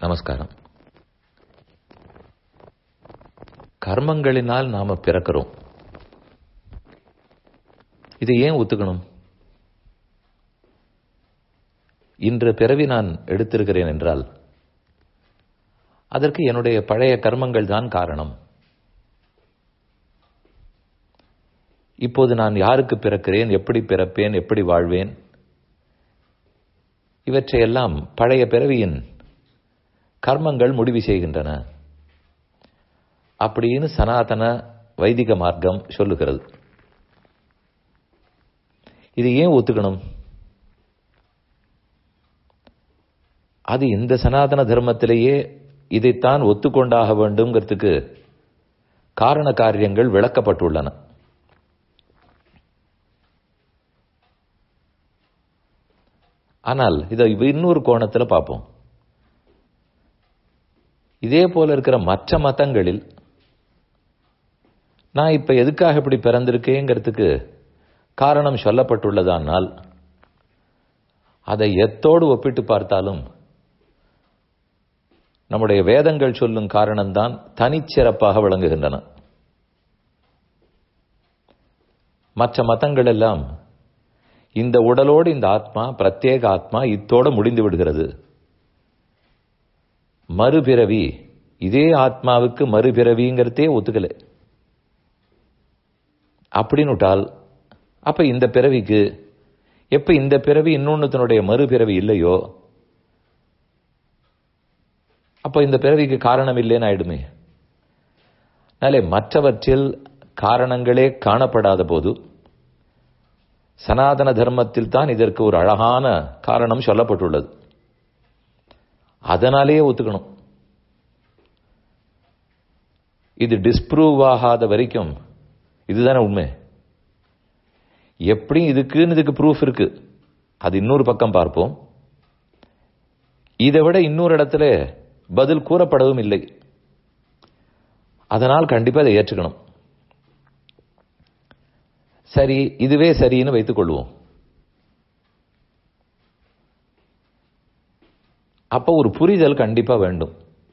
நமஸ்காரம் கர்மங்களினால் நாம பிறக்கிறோம் இதை ஏன் ஒத்துக்கணும் இன்று பிறவி நான் எடுத்திருக்கிறேன் என்றால் அதற்கு என்னுடைய பழைய கர்மங்கள் தான் காரணம் இப்போது நான் யாருக்கு பிறக்கிறேன் எப்படி பிறப்பேன் எப்படி வாழ்வேன் இவற்றையெல்லாம் பழைய பிறவியின் கர்மங்கள் முடிவு செய்கின்றன அப்படின்னு சனாதன வைதிக மார்க்கம் சொல்லுகிறது இது ஏன் ஒத்துக்கணும் அது இந்த சனாதன தர்மத்திலேயே இதைத்தான் ஒத்துக்கொண்டாக வேண்டும்ங்கிறதுக்கு காரண காரியங்கள் விளக்கப்பட்டுள்ளன ஆனால் இதை இன்னொரு கோணத்தில் பார்ப்போம் இதே போல இருக்கிற மற்ற மதங்களில் நான் இப்ப எதுக்காக இப்படி பிறந்திருக்கேங்கிறதுக்கு காரணம் சொல்லப்பட்டுள்ளதானால் அதை எத்தோடு ஒப்பிட்டு பார்த்தாலும் நம்முடைய வேதங்கள் சொல்லும் காரணம்தான் தனிச்சிறப்பாக விளங்குகின்றன மற்ற மதங்கள் எல்லாம் இந்த உடலோடு இந்த ஆத்மா பிரத்யேக ஆத்மா இத்தோட முடிந்து விடுகிறது மறுபிறவி இதே ஆத்மாவுக்கு மறுபிறவிங்கிறதே ஒத்துக்கல அப்படின்னுட்டால் அப்ப இந்த பிறவிக்கு எப்ப இந்த பிறவி இன்னொன்னுத்தனுடைய மறுபிறவி இல்லையோ அப்ப இந்த பிறவிக்கு காரணம் இல்லைன்னு ஆயிடுமே அதனாலே மற்றவற்றில் காரணங்களே காணப்படாத போது சனாதன தர்மத்தில் தான் இதற்கு ஒரு அழகான காரணம் சொல்லப்பட்டுள்ளது அதனாலேயே ஒத்துக்கணும் இது டிஸ்ப்ரூவ் ஆகாத வரைக்கும் இதுதானே உண்மை எப்படி இதுக்குன்னு இதுக்கு ப்ரூஃப் இருக்கு அது இன்னொரு பக்கம் பார்ப்போம் இதை விட இன்னொரு இடத்துல பதில் கூறப்படவும் இல்லை அதனால் கண்டிப்பா அதை ஏற்றுக்கணும் சரி இதுவே சரின்னு வைத்துக் கொள்வோம் அப்ப ஒரு புரிதல் கண்டிப்பா வேண்டும்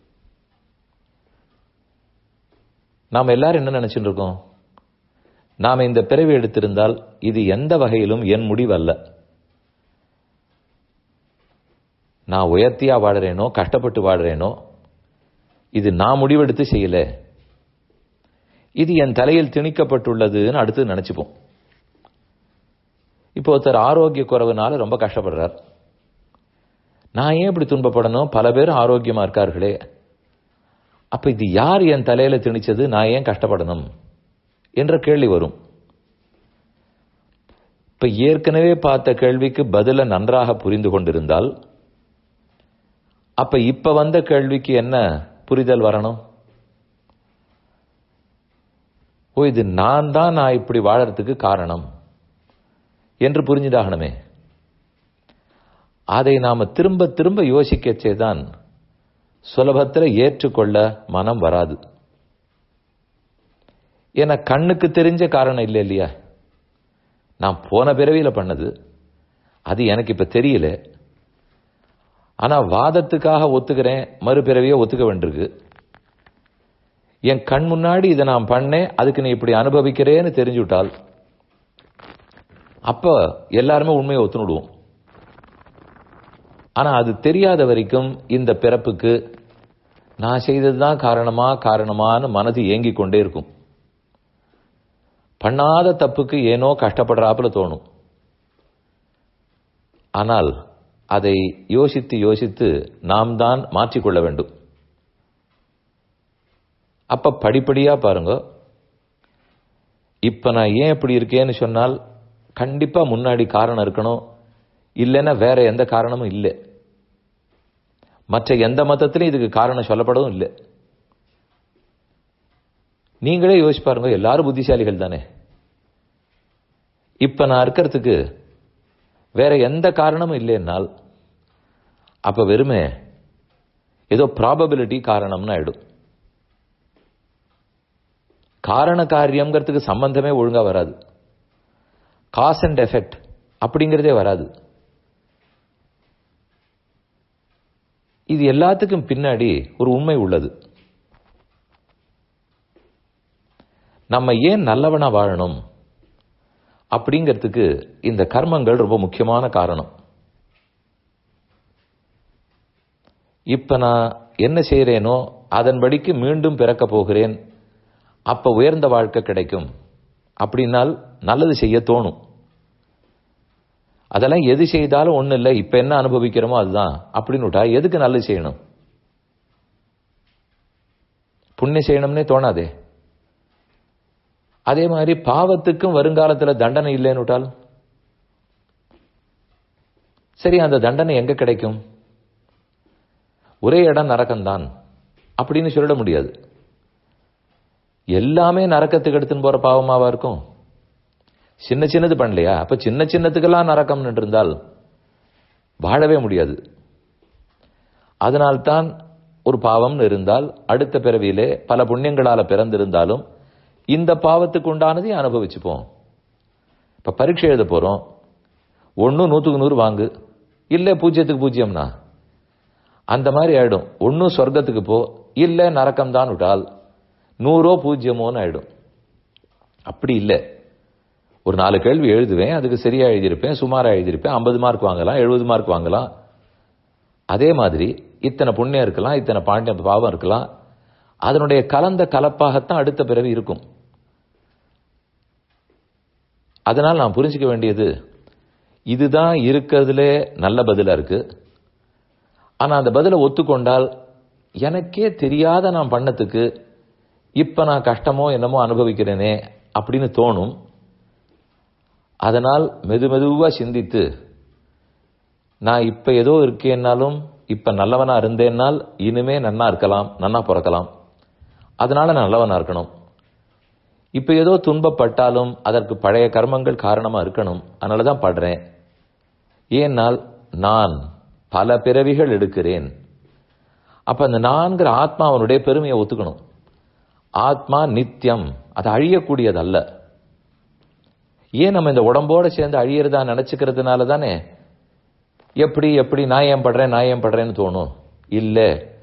நாம் எல்லாரும் என்ன நினைச்சுட்டு இருக்கோம் நாம இந்த பிறவி எடுத்திருந்தால் இது எந்த வகையிலும் என் முடிவல்ல நான் உயர்த்தியா வாடுறேனோ கஷ்டப்பட்டு வாடுறேனோ இது நான் முடிவெடுத்து செய்யல இது என் தலையில் திணிக்கப்பட்டுள்ளதுன்னு அடுத்து நினைச்சுப்போம் இப்போ ஒருத்தர் ஆரோக்கிய குறைவுனால ரொம்ப கஷ்டப்படுறார் நான் ஏன் இப்படி துன்பப்படணும் பல பேர் ஆரோக்கியமா இருக்கார்களே அப்ப இது யார் என் தலையில திணிச்சது நான் ஏன் கஷ்டப்படணும் என்ற கேள்வி வரும் இப்ப ஏற்கனவே பார்த்த கேள்விக்கு பதில நன்றாக புரிந்து கொண்டிருந்தால் அப்ப இப்ப வந்த கேள்விக்கு என்ன புரிதல் வரணும் ஓ இது நான் தான் நான் இப்படி வாழறதுக்கு காரணம் என்று புரிஞ்சுதாகணுமே அதை நாம திரும்ப திரும்ப யோசிக்கச்சேதான் சுலபத்தில் ஏற்றுக்கொள்ள மனம் வராது என கண்ணுக்கு தெரிஞ்ச காரணம் இல்லை இல்லையா நான் போன பிறவியில பண்ணது அது எனக்கு இப்ப தெரியல ஆனா வாதத்துக்காக ஒத்துக்கிறேன் மறுபிறவியை ஒத்துக்க வேண்டியிருக்கு என் கண் முன்னாடி இதை நான் பண்ணேன் அதுக்கு நீ இப்படி அனுபவிக்கிறேன்னு தெரிஞ்சுட்டால் அப்ப எல்லாருமே உண்மையை ஒத்துணுடுவோம் ஆனா அது தெரியாத வரைக்கும் இந்த பிறப்புக்கு நான் செய்ததுதான் காரணமா காரணமான்னு மனது ஏங்கிக் கொண்டே இருக்கும் பண்ணாத தப்புக்கு ஏனோ கஷ்டப்படுறாப்புல தோணும் ஆனால் அதை யோசித்து யோசித்து நாம் தான் மாற்றிக்கொள்ள வேண்டும் அப்ப படிப்படியா பாருங்க இப்ப நான் ஏன் இப்படி இருக்கேன்னு சொன்னால் கண்டிப்பா முன்னாடி காரணம் இருக்கணும் இல்லைன்னா வேற எந்த காரணமும் இல்லை மற்ற எந்த மதத்திலும் இதுக்கு காரணம் சொல்லப்படவும் இல்லை நீங்களே யோசிச்சு பாருங்க எல்லாரும் புத்திசாலிகள் தானே இப்ப நான் இருக்கிறதுக்கு வேற எந்த காரணமும் இல்லைன்னால் அப்ப வெறுமே ஏதோ ப்ராபபிலிட்டி காரணம்னு ஆயிடும் காரண காரியம்ங்கிறதுக்கு சம்பந்தமே ஒழுங்கா வராது காஸ் அண்ட் எஃபெக்ட் அப்படிங்கிறதே வராது இது எல்லாத்துக்கும் பின்னாடி ஒரு உண்மை உள்ளது நம்ம ஏன் நல்லவனா வாழணும் அப்படிங்கிறதுக்கு இந்த கர்மங்கள் ரொம்ப முக்கியமான காரணம் இப்ப நான் என்ன செய்யறேனோ அதன்படிக்கு மீண்டும் பிறக்க போகிறேன் அப்ப உயர்ந்த வாழ்க்கை கிடைக்கும் அப்படின்னால் நல்லது செய்ய தோணும் அதெல்லாம் எது செய்தாலும் ஒண்ணு இல்லை இப்ப என்ன அனுபவிக்கிறோமோ அதுதான் அப்படின்னு விட்டா எதுக்கு நல்லது செய்யணும் புண்ணியம் செய்யணும்னே தோணாதே அதே மாதிரி பாவத்துக்கும் வருங்காலத்துல தண்டனை இல்லைன்னு விட்டால் சரி அந்த தண்டனை எங்க கிடைக்கும் ஒரே இடம் நரக்கம்தான் அப்படின்னு சொல்லிட முடியாது எல்லாமே நரக்கத்துக்கு எடுத்துன்னு போற பாவமாவா இருக்கும் சின்ன சின்னது பண்ணலையா அப்ப சின்ன சின்னத்துக்கெல்லாம் நரக்கம் இருந்தால் வாழவே முடியாது அதனால்தான் ஒரு பாவம்னு இருந்தால் அடுத்த பிறவியிலே பல புண்ணியங்களால பிறந்திருந்தாலும் இந்த பாவத்துக்கு உண்டானதையும் அனுபவிச்சுப்போம் இப்ப பரீட்சை எழுத போறோம் ஒன்னு நூத்துக்கு நூறு வாங்கு இல்ல பூஜ்ஜியத்துக்கு பூஜ்ஜியம்னா அந்த மாதிரி ஆயிடும் ஒன்னும் சொர்க்கத்துக்கு போ இல்ல நரக்கம் தான் விட்டால் நூறோ பூஜ்ஜியமோன்னு ஆயிடும் அப்படி இல்லை ஒரு நாலு கேள்வி எழுதுவேன் அதுக்கு சரியா எழுதியிருப்பேன் சுமாரா எழுதியிருப்பேன் ஐம்பது மார்க் வாங்கலாம் எழுபது மார்க் வாங்கலாம் அதே மாதிரி இத்தனை புண்ணியம் இருக்கலாம் இத்தனை பாண்டிய பாவம் இருக்கலாம் அதனுடைய கலந்த கலப்பாகத்தான் அடுத்த பிறவி இருக்கும் அதனால் நான் புரிஞ்சுக்க வேண்டியது இதுதான் இருக்கிறதுல நல்ல பதிலா இருக்கு ஆனா அந்த பதிலை ஒத்துக்கொண்டால் எனக்கே தெரியாத நான் பண்ணத்துக்கு இப்ப நான் கஷ்டமோ என்னமோ அனுபவிக்கிறேனே அப்படின்னு தோணும் அதனால் மெது மெதுவா சிந்தித்து நான் இப்ப ஏதோ இருக்கேன்னாலும் இப்ப நல்லவனா இருந்தேன்னால் இனிமே நன்னா இருக்கலாம் நன்னா பிறக்கலாம் அதனால நான் நல்லவனா இருக்கணும் இப்ப ஏதோ துன்பப்பட்டாலும் அதற்கு பழைய கர்மங்கள் காரணமா இருக்கணும் அதனாலதான் படுறேன் ஏனால் நான் பல பிறவிகள் எடுக்கிறேன் அப்ப அந்த நான்கிற ஆத்மா அவனுடைய பெருமையை ஒத்துக்கணும் ஆத்மா நித்தியம் அது அழியக்கூடியதல்ல ஏன் நம்ம இந்த உடம்போட சேர்ந்து அழியறதா நினைச்சுக்கிறதுனால தானே எப்படி எப்படி நான் ஏன் படுறேன் நான் ஏன் படுறேன்னு தோணும் இல்ல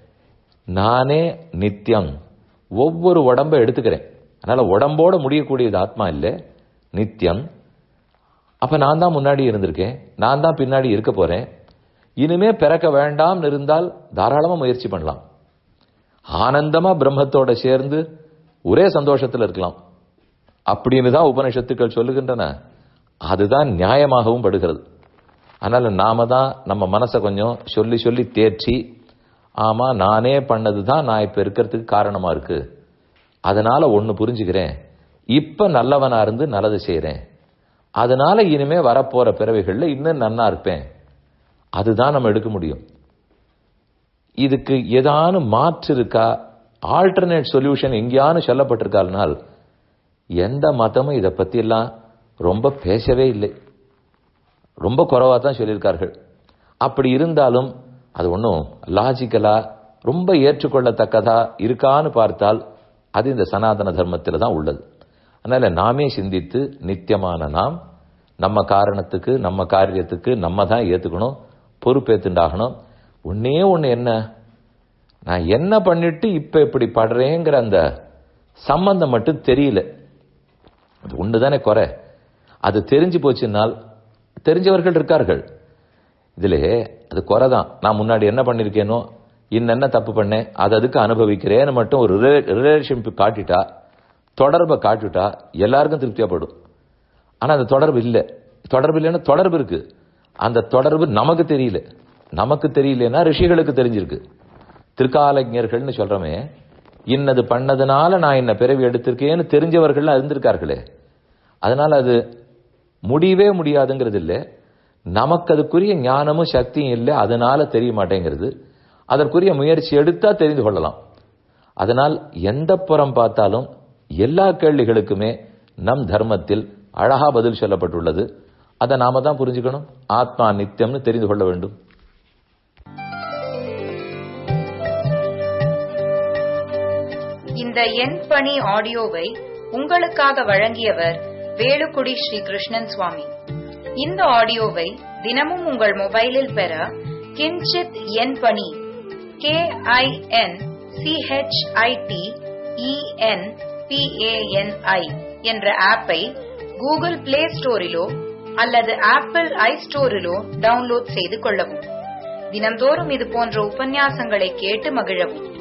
நானே நித்தியம் ஒவ்வொரு உடம்ப எடுத்துக்கிறேன் அதனால உடம்போட முடியக்கூடியது ஆத்மா இல்ல நித்தியம் அப்ப நான் தான் முன்னாடி இருந்திருக்கேன் நான் தான் பின்னாடி இருக்க போறேன் இனிமே பிறக்க வேண்டாம் இருந்தால் தாராளமா முயற்சி பண்ணலாம் ஆனந்தமா பிரம்மத்தோட சேர்ந்து ஒரே சந்தோஷத்தில் இருக்கலாம் அப்படின்னு தான் உபனிஷத்துக்கள் சொல்லுகின்றன அதுதான் நியாயமாகவும் படுகிறது அதனால நாம தான் நம்ம மனசை கொஞ்சம் சொல்லி சொல்லி தேர்ச்சி ஆமா நானே பண்ணது தான் நான் இப்ப இருக்கிறதுக்கு காரணமா இருக்கு அதனால ஒன்னு புரிஞ்சுக்கிறேன் இப்ப நல்லவனா இருந்து நல்லது செய்யறேன் அதனால இனிமே வரப்போற பிறவைகள்ல இன்னும் நன்னா இருப்பேன் அதுதான் நம்ம எடுக்க முடியும் இதுக்கு ஏதானும் மாற்று இருக்கா ஆல்டர்னேட் சொல்யூஷன் எங்கேயானு சொல்லப்பட்டிருக்காள்னால் எந்த மதமும் இதை பத்தி எல்லாம் ரொம்ப பேசவே இல்லை ரொம்ப குறைவா தான் சொல்லியிருக்கார்கள் அப்படி இருந்தாலும் அது ஒன்றும் லாஜிக்கலா ரொம்ப ஏற்றுக்கொள்ளத்தக்கதா இருக்கான்னு பார்த்தால் அது இந்த சனாதன தர்மத்தில் தான் உள்ளது அதனால நாமே சிந்தித்து நித்தியமான நாம் நம்ம காரணத்துக்கு நம்ம காரியத்துக்கு நம்ம தான் ஏத்துக்கணும் பொறுப்பேத்துண்டாகணும் ஒன்னே ஒன்று என்ன நான் என்ன பண்ணிட்டு இப்ப இப்படி படுறேங்கிற அந்த சம்பந்தம் மட்டும் தெரியல அது ஒண்ணுதானே குறை அது தெரிஞ்சு போச்சுன்னால் தெரிஞ்சவர்கள் இருக்கார்கள் இதுல அது குறை தான் நான் முன்னாடி என்ன பண்ணிருக்கேனோ இன்னென்ன தப்பு பண்ணேன் அது அதுக்கு அனுபவிக்கிறேன்னு மட்டும் ஒரு ரிலேஷன்ஷிப் காட்டிட்டா தொடர்பை காட்டிட்டா எல்லாருக்கும் திருப்தியாப்படும் ஆனா அந்த தொடர்பு இல்லை தொடர்பு இல்லைன்னா தொடர்பு இருக்கு அந்த தொடர்பு நமக்கு தெரியல நமக்கு தெரியலன்னா ரிஷிகளுக்கு தெரிஞ்சிருக்கு திருக்காலஞர்கள்னு சொல்றோமே இன்னது பண்ணதுனால நான் என்ன பிறவி எடுத்திருக்கேன்னு தெரிஞ்சவர்கள் இருந்திருக்கார்களே அதனால அது முடியவே முடியாதுங்கிறது இல்லை நமக்கு அதுக்குரிய ஞானமும் சக்தியும் இல்லை அதனால தெரிய மாட்டேங்கிறது அதற்குரிய முயற்சி எடுத்தா தெரிந்து கொள்ளலாம் அதனால் எந்த புறம் பார்த்தாலும் எல்லா கேள்விகளுக்குமே நம் தர்மத்தில் அழகா பதில் சொல்லப்பட்டுள்ளது அதை நாம தான் புரிஞ்சுக்கணும் ஆத்மா நித்தியம்னு தெரிந்து கொள்ள வேண்டும் இந்த எண் பணி ஆடியோவை உங்களுக்காக வழங்கியவர் வேலுக்குடி ஸ்ரீ கிருஷ்ணன் சுவாமி இந்த ஆடியோவை தினமும் உங்கள் மொபைலில் பெற கிஞ்சித் எண் பணி கே ஐ என் சிஹெச்ஐடி இஎன் பிஏஎன்ஐ என்ற ஆப்பை கூகுள் பிளே ஸ்டோரிலோ அல்லது ஆப்பிள் ஐ ஸ்டோரிலோ டவுன்லோட் செய்து கொள்ளவும் தினம்தோறும் இது போன்ற உபன்யாசங்களை கேட்டு மகிழவும்